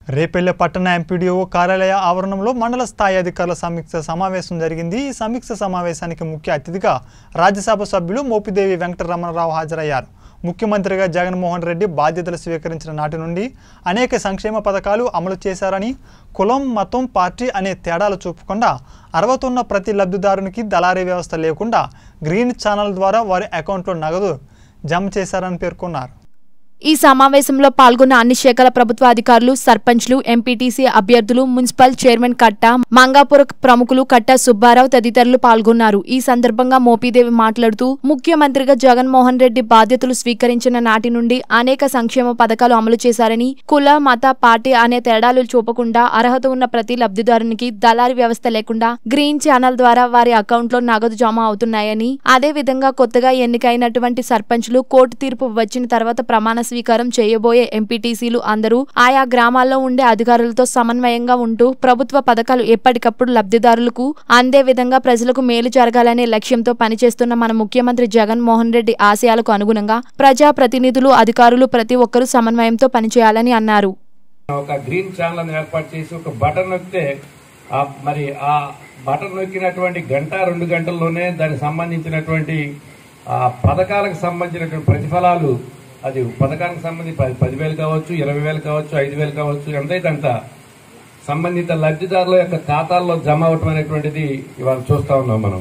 రేపెల్లె పట్టణ ఎంపీడీఓ కార్యాలయ ఆవరణంలో మండల స్థాయి అధికారుల సమీక్ష సమావేశం జరిగింది ఈ సమీక్ష సమావేశానికి ముఖ్య అతిథిగా రాజ్యసభ సభ్యులు మోపిదేవి వెంకటరమణరావు హాజరయ్యారు ముఖ్యమంత్రిగా జగన్మోహన్ రెడ్డి బాధ్యతలు స్వీకరించిన నాటి నుండి అనేక సంక్షేమ పథకాలు అమలు చేశారని కులం మతం పార్టీ అనే తేడాలు చూపకుండా అర్హత ప్రతి లబ్ధిదారునికి దళారీ వ్యవస్థ లేకుండా గ్రీన్ ఛానల్ ద్వారా వారి అకౌంట్లో నగదు జమ చేశారని పేర్కొన్నారు ఈ సమావేశంలో పాల్గొన్న అన్ని శాఖల ప్రభుత్వ అధికారులు సర్పంచ్లు ఎంపీటీసీ అభ్యర్థులు మున్సిపల్ చైర్మన్ కట్ట మంగాపుర ప్రముఖులు కట్ట సుబ్బారావు తదితరులు పాల్గొన్నారు ఈ సందర్భంగా మోపీదేవి మాట్లాడుతూ ముఖ్యమంత్రిగా జగన్మోహన్ రెడ్డి బాధ్యతలు స్వీకరించిన నాటి నుండి అనేక సంక్షేమ పథకాలు అమలు చేశారని కుల మత పార్టీ అనే తేడాలు చూపకుండా అర్హత ఉన్న ప్రతి లబ్ధిదారునికి దళారీ వ్యవస్థ లేకుండా గ్రీన్ ఛానల్ ద్వారా వారి అకౌంట్లో నగదు జమ అవుతున్నాయని అదే విధంగా కొత్తగా ఎన్నికైనటువంటి సర్పంచ్లు కోర్టు తీర్పు వచ్చిన తర్వాత ప్రమాణ స్వీకారం చేయబోయే ఎంపీటీసీలు అందరూ ఆయా గ్రామాల్లో ఉండే అధికారులతో సమన్వయంగా ఉంటూ ప్రభుత్వ పథకాలు ఎప్పటికప్పుడు లబ్ధిదారులకు అందే విధంగా ప్రజలకు మేలు జరగాలనే లక్ష్యంతో పనిచేస్తున్న మన ముఖ్యమంత్రి జగన్మోహన్ రెడ్డి ఆశయాలకు అనుగుణంగా ప్రజా ప్రతినిధులు అధికారులు ప్రతి ఒక్కరూ సమన్వయంతో పనిచేయాలని అన్నారు ఒక గ్రీన్ ఛానల్ ఏర్పాటు చేసి ఒక బటన్ నొక్కితే ఆ మరి ఆ బటన్ నొక్కినటువంటి గంట రెండు గంటల్లోనే దానికి సంబంధించినటువంటి ఆ పథకాలకు సంబంధించినటువంటి ప్రతిఫలాలు అది పథకానికి సంబంధించి పది పదివేలు కావచ్చు ఇరవై వేలు కావచ్చు ఐదు వేలు కావచ్చు ఎంతైతే అంత సంబంధిత లబ్ధిదారుల యొక్క ఖాతాల్లో జమ అవటం అనేటువంటిది ఇవాళ చూస్తా ఉన్నాం మనం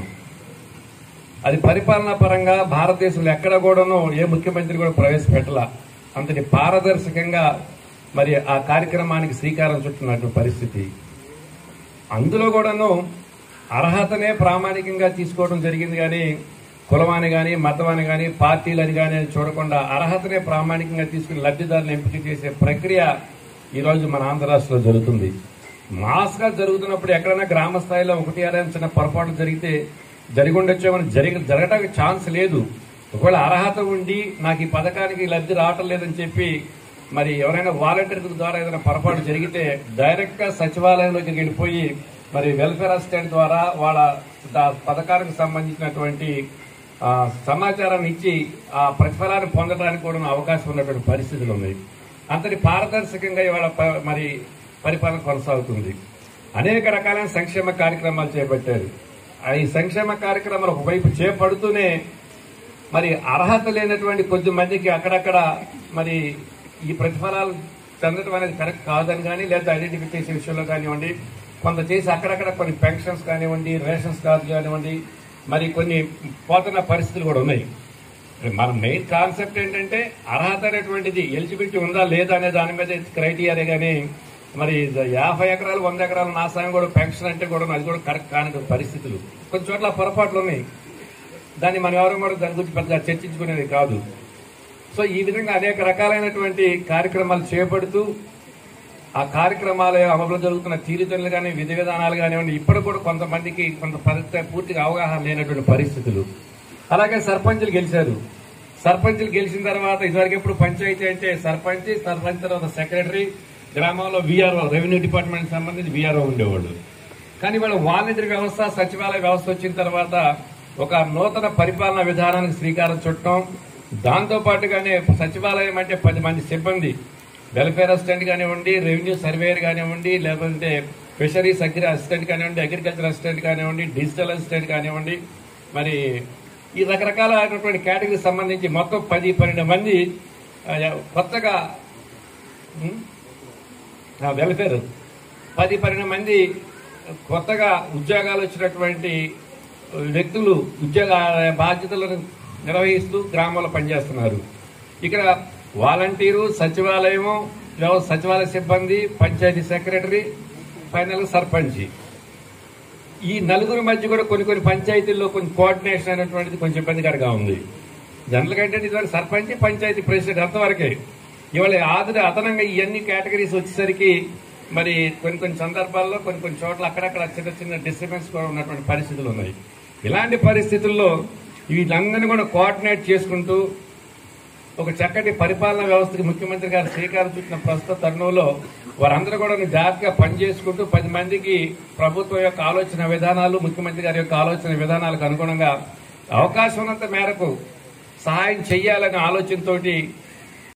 అది పరిపాలనా పరంగా భారతదేశంలో ఎక్కడ కూడాను ఏ ముఖ్యమంత్రి కూడా ప్రవేశపెట్టల అంతటి పారదర్శకంగా మరి ఆ కార్యక్రమానికి శ్రీకారం చుట్టినటువంటి పరిస్థితి అందులో కూడాను అర్హతనే ప్రామాణికంగా తీసుకోవడం జరిగింది కానీ కులమాని కానీ మతమాని కానీ పార్టీలని కానీ చూడకుండా అర్హతనే ప్రామాణికంగా తీసుకుని లబ్ధిదారులను ఎంపిక చేసే ప్రక్రియ ఈరోజు మన ఆంధ్ర రాష్ట్రంలో జరుగుతుంది మాస్గా జరుగుతున్నప్పుడు ఎక్కడైనా గ్రామ స్థాయిలో ఒకటి అరే చిన్న పొరపాటు జరిగితే జరిగి ఉండొచ్చేమని జరిగి జరగడానికి ఛాన్స్ లేదు ఒకవేళ అర్హత ఉండి నాకు ఈ పథకానికి లబ్ధి రావటం లేదని చెప్పి మరి ఎవరైనా వాలంటీర్ ద్వారా ఏదైనా పొరపాటు జరిగితే డైరెక్ట్ గా సచివాలయంలోకి వెళ్ళిపోయి మరి వెల్ఫేర్ అసిస్టెంట్ ద్వారా వాళ్ళ దా- పథకానికి సంబంధించినటువంటి ఆ, సమాచారాన్ని ఇచ్చి ఆ ప్రతిఫలాన్ని పొందడానికి కూడా అవకాశం ఉన్నటువంటి పరిస్థితులు ఉన్నాయి అంతటి పారదర్శకంగా ఇవాళ ప- మరి పరిపాలన కొనసాగుతుంది అనేక రకాలైన సంక్షేమ కార్యక్రమాలు చేపట్టారు ఆ ఈ సంక్షేమ కార్యక్రమాలు ఒకవైపు చేపడుతూనే మరి అర్హత లేనటువంటి కొద్ది మందికి అక్కడక్కడ మరి ఈ ప్రతిఫలాలు చెందడం అనేది కరెక్ట్ కాదని కానీ లేదా ఐడెంటిఫై చేసే విషయంలో కానివ్వండి కొంత చేసి అక్కడక్కడ కొన్ని పెన్షన్స్ కానివ్వండి రేషన్స్ కార్డు కానివ్వండి మరి కొన్ని పోతున్న పరిస్థితులు కూడా ఉన్నాయి మన మెయిన్ కాన్సెప్ట్ ఏంటంటే అర్హత అనేటువంటిది ఎలిజిబిలిటీ ఉందా లేదా అనే దాని మీద క్రైటీరియా కానీ మరి యాభై ఎకరాలు వంద ఎకరాలు నా సాయం కూడా పెన్షన్ అంటే కూడా అది కూడా కరెక్ట్ కాని పరిస్థితులు కొన్ని చోట్ల పొరపాట్లు ఉన్నాయి దాన్ని మనం ఎవరు కూడా దాని గురించి పెద్దగా చర్చించుకునేది కాదు సో ఈ విధంగా అనేక రకాలైనటువంటి కార్యక్రమాలు చేపడుతూ ఆ కార్యక్రమాల అమలు జరుగుతున్న తీరుతెన్నులు కానీ విధి విధానాలు కానివ్వండి ఇప్పుడు కూడా కొంతమందికి కొంత పరిస్థితి పూర్తిగా అవగాహన లేనటువంటి పరిస్థితులు అలాగే సర్పంచులు గెలిచారు సర్పంచులు గెలిచిన తర్వాత ఇదివరకు ఎప్పుడు పంచాయతీ అంటే సర్పంచ్ సర్పంచ్ తర్వాత సెక్రటరీ గ్రామంలో విఆర్ఓ రెవెన్యూ డిపార్ట్మెంట్ సంబంధించి విఆర్ఓ ఉండేవాళ్ళు కానీ వాళ్ళ వాలంటీర్ వ్యవస్థ సచివాలయ వ్యవస్థ వచ్చిన తర్వాత ఒక నూతన పరిపాలన విధానానికి శ్రీకారం చుట్టడం దాంతో పాటుగానే సచివాలయం అంటే పది మంది సిబ్బంది వెల్ఫేర్ అసిస్టెంట్ కానివ్వండి రెవెన్యూ సర్వేయర్ కానివ్వండి లేకపోతే ఫిషరీస్ అగ్రి అసిస్టెంట్ కానివ్వండి అగ్రికల్చర్ అసిస్టెంట్ కానివ్వండి డిజిటల్ అసిస్టెంట్ కానివ్వండి మరి ఈ రకరకాలైనటువంటి కేటగిరీ సంబంధించి మొత్తం పది పన్నెండు మంది ఆ, కొత్తగా ఉం? ఆ, వెల్ఫేర్ పది పన్నెండు మంది కొత్తగా ఉద్యోగాలు వచ్చినటువంటి వ్యక్తులు ఉద్యోగ బాధ్యతలను నిర్వహిస్తూ గ్రామాల్లో పనిచేస్తున్నారు ఇక్కడ వాలంటీరు సచివాలయము వ్యవ- సచివాలయ సిబ్బంది పంచాయతీ సెక్రటరీ ఫైనల్ సర్పంచి ఈ నలుగురి మధ్య కూడా కొన్ని కొన్ని పంచాయతీల్లో కొంచెం కోఆర్డినేషన్ అనేటువంటిది కొంచెం ఇబ్బందికరంగా ఉంది జనరల్ గా ఏంటంటే ఇదివరకు సర్పంచ్ పంచాయతీ ప్రెసిడెంట్ అంతవరకే ఇవాళ ఆదరి అదనంగా ఇవన్నీ కేటగిరీస్ వచ్చేసరికి మరి కొన్ని కొన్ని సందర్భాల్లో కొన్ని కొన్ని చోట్ల అక్కడక్కడ చిన్న చిన్న డిస్టర్బెన్స్ కూడా ఉన్నటువంటి పరిస్థితులు ఉన్నాయి ఇలాంటి పరిస్థితుల్లో వీళ్ళందరినీ కూడా కోఆర్డినేట్ చేసుకుంటూ ఒక చక్కటి పరిపాలన వ్యవస్థకి ముఖ్యమంత్రి గారు శ్రీకారం చుట్టిన ప్రస్తుత తరుణంలో వారందరూ కూడా జాగ్రత్తగా పనిచేసుకుంటూ పది మందికి ప్రభుత్వం యొక్క ఆలోచన విధానాలు ముఖ్యమంత్రి గారి యొక్క ఆలోచన విధానాలకు అనుగుణంగా అవకాశం ఉన్నంత మేరకు సహాయం చేయాలనే ఆలోచనతోటి